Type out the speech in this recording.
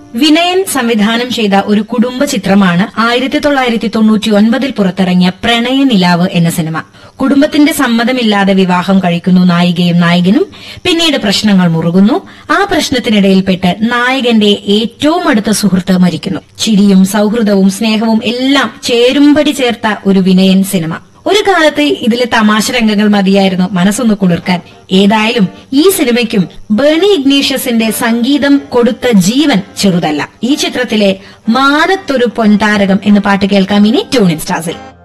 വിനയൻ സംവിധാനം ചെയ്ത ഒരു കുടുംബ ചിത്രമാണ് ആയിരത്തി തൊള്ളായിരത്തി തൊണ്ണൂറ്റി ഒൻപതിൽ പുറത്തിറങ്ങിയ പ്രണയ നിലാവ് എന്ന സിനിമ കുടുംബത്തിന്റെ സമ്മതമില്ലാതെ വിവാഹം കഴിക്കുന്നു നായികയും നായകനും പിന്നീട് പ്രശ്നങ്ങൾ മുറുകുന്നു ആ പ്രശ്നത്തിനിടയിൽപ്പെട്ട് നായകന്റെ ഏറ്റവും അടുത്ത സുഹൃത്ത് മരിക്കുന്നു ചിരിയും സൌഹൃദവും സ്നേഹവും എല്ലാം ചേരുംപടി ചേർത്ത ഒരു വിനയൻ സിനിമ ഒരു കാലത്ത് ഇതിലെ തമാശ രംഗങ്ങൾ മതിയായിരുന്നു മനസ്സൊന്ന് കുളിർക്കാൻ ഏതായാലും ഈ സിനിമയ്ക്കും ബേണി ഇഗ്നീഷ്യസിന്റെ സംഗീതം കൊടുത്ത ജീവൻ ചെറുതല്ല ഈ ചിത്രത്തിലെ മാനത്തൊരു പൊൻതാരകം എന്ന പാട്ട് കേൾക്കാം ഇനി ട്യൂണിൻ സ്റ്റാസിൽ